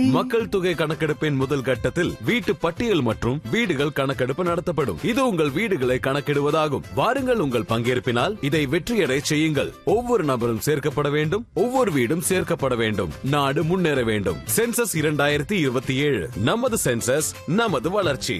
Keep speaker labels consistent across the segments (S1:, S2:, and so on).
S1: மக்கள் தொகை கணக்கெடுப்பின் முதல் கட்டத்தில் வீட்டு பட்டியல் மற்றும் வீடுகள் கணக்கெடுப்பு நடத்தப்படும் இது உங்கள் வீடுகளை கணக்கிடுவதாகும் வாருங்கள் உங்கள் பங்கேற்பினால் இதை வெற்றியடை செய்யுங்கள் ஒவ்வொரு நபரும் சேர்க்கப்பட வேண்டும் ஒவ்வொரு வீடும் சேர்க்கப்பட வேண்டும் நாடு முன்னேற வேண்டும் சென்சஸ் இரண்டாயிரத்தி இருபத்தி ஏழு நமது சென்சஸ் நமது வளர்ச்சி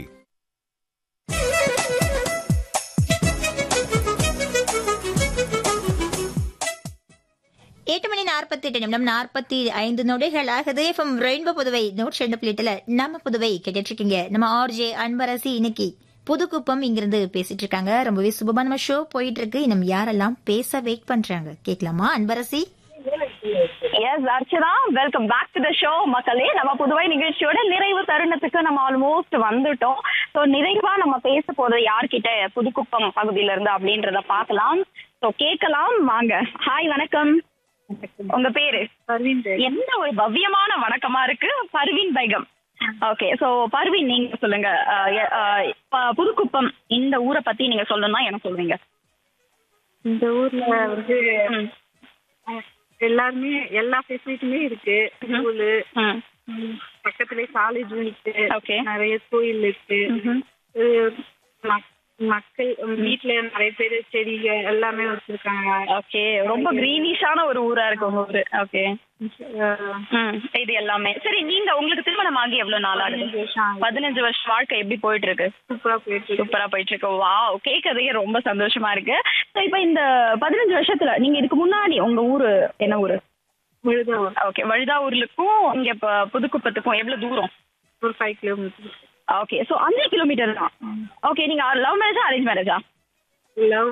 S2: எட்டு மணி நாற்பத்தி எட்டு நிமிடம் நாற்பத்தி ஐந்து நொடிகள் ஆகுது எஃப்எம் ரெயின்போ புதுவை நூற்றி ரெண்டு புள்ளிட்டுல நம்ம புதுவை கேட்டுட்டு இருக்கீங்க நம்ம ஆர்ஜே அன்பரசி இன்னைக்கு புதுக்குப்பம் இங்கிருந்து பேசிட்டு இருக்காங்க ரொம்பவே சுபமான ஷோ போயிட்டு இருக்கு இன்னும் யாரெல்லாம் பேச வெயிட் பண்றாங்க கேட்கலாமா Anbarasi
S3: S Archana welcome back to the show மக்களே நம்ம புதுவை நிகழ்ச்சியோட நிறைவு தருணத்துக்கு நம்ம ஆல்மோஸ்ட் வந்துட்டோம் ஸோ நிறைவா நம்ம பேச போறது யார்கிட்ட புதுக்குப்பம் பகுதியில இருந்து அப்படின்றத பார்க்கலாம் ஸோ கேட்கலாம் வாங்க ஹாய் வணக்கம் உங்க பேரு என்ன ஒரு பவ்யமான வணக்கமா இருக்கு பர்வீன் பைகம் ஓகே சோ பர்வீன் நீங்க சொல்லுங்க அஹ், எ- அஹ், ப- புதுக்குப்பம் இந்த ஊரை பத்தி நீங்க சொல்லணும்னா என்ன சொல்வீங்க
S4: இந்த ஊர்ல வந்து
S3: ம்.
S4: எல்லாருமே எல்லா ஃபெசிலிட்டியுமே இருக்கு ஸ்கூலு
S3: ம்.
S4: பக்கத்துலயே காலேஜ் இருக்கு
S3: Okay.
S4: நிறைய கோயில் இருக்கு
S3: ம்ஹும்.
S4: அஹ் மக்- மக்கள் வீட்ல நிறைய பேர் செடிங்க எல்லாமே வச்சிருக்காங்க
S3: ஓகே ரொம்ப கிரீனிஷான ஒரு ஊரா இருக்கு உங்க ஊரு ஓகே
S4: அஹ்
S3: இது எல்லாமே சரி நீங்க உங்களுக்கு திருமணம் ஆகி எவ்வளவு நாள் ஆகுது
S4: பதினஞ்சு வருஷம் ஆகுது.
S3: பதினஞ்சு வருஷம் வாழ்க்கை எப்படி போயிட்டு இருக்கு
S4: சூப்பரா போயிட்டு இருக்கு.
S3: சூப்பரா போயிட்டு இருக்கு வாவ் கேட்கறதுக்கே ரொம்ப சந்தோஷமா இருக்கு So, இப்ப இந்த பதினஞ்சு வருஷத்துல நீங்க இதுக்கு முன்னாடி உங்க ஊரு என்ன ஊரு
S4: விழுதா ஒரு-
S3: ஓகே வழுதாவூர்லுக்கும் இங்க இப்ப புதுக்குப்பத்துக்கும் எவ்வளவு தூரம்
S4: ஒரு ஃபைவ் கிலோமீட்டர்
S3: ஓகே சோ அஞ்சு கிலோமீட்டர் தான் ஓகே நீங்க லவ் மேரேஜா அரேஞ்ச் மேரேஜா
S4: லவ்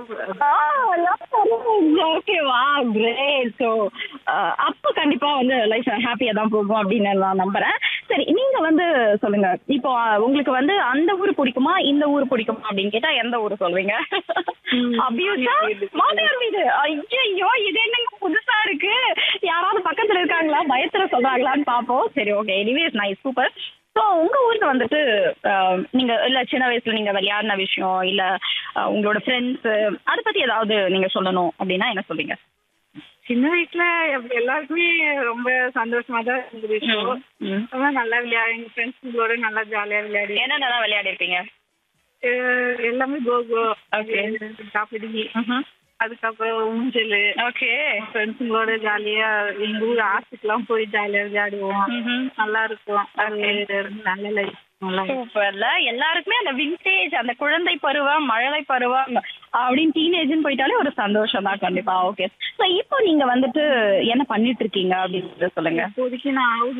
S3: ஓகே வா கிரேட் ஸோ அப்போ கண்டிப்பா வந்து லைஃப் ஹாப்பியா தான் போகும் அப்படின்னு நான் நம்புறேன் சரி நீங்க வந்து சொல்லுங்க இப்போ அஹ், உங்களுக்கு வந்து அந்த ஊர் பிடிக்குமா இந்த ஊர் பிடிக்குமா அப்படின்னு கேட்டா எந்த ஊர் சொல்வீங்க அபியூஸா மாமியார் வீடு ஐயோ இது என்னங்க புதுசா இருக்கு யாராவது பக்கத்துல இருக்காங்களா பயத்துல சொல்றாங்களான்னு பாப்போம் சரி okay anyways nice super so உங்க ஊருக்கு வந்துட்டு அஹ், நீங்க இல்ல சின்ன வயசுல நீங்க விளையாடின விஷயம் இல்ல அஹ், உங்களோட ஃப்ரெண்ட்ஸ் அதை பத்தி ஏதாவது நீங்க சொல்லணும் அப்படின்னா என்ன சொல்றீங்க
S4: சின்ன வயசுல எப்- எல்லாருக்குமே ரொம்ப சந்தோஷமா தான் இருந்தது ஷோ
S3: ம்.
S4: ரொம்ப நல்லா விளையாடி எங்க ஃப்ரெண்ட்ஸுங்களோட நல்லா ஜாலியா விளையாடி
S3: என்னென்னலாம் விளையாடி இருப்பீங்க
S4: அஹ் எல்லாமே கோகோ
S3: Okay.
S4: கபடி அதுக்கப்புறம் ஊஞ்சல்
S3: ஓகே
S4: ஃப்ரெண்ட்ஸுங்களோட ஜாலியா எங்க ஊர் ஆத்துக்குலாம் போய் ஜாலியா விளையாடுவோம் நல்லா இருக்கும் அது நல்ல லைஃப் நல்லா
S3: சூப்பர்ல எல்லாருக்குமே அந்த விண்டேஜ் அந்த குழந்தை பருவம் மழலை பருவம் அப்படின்னு டீனேஜ்னு போயிட்டாலே ஒரு சந்தோஷம் தான் கண்டிப்பா ஓகே ஸோ இப்போ நீங்க வந்துட்டு என்ன பண்ணிட்டு இருக்கீங்க அப்படின்னு சொல்லுங்க
S4: இப்போதைக்கு நான்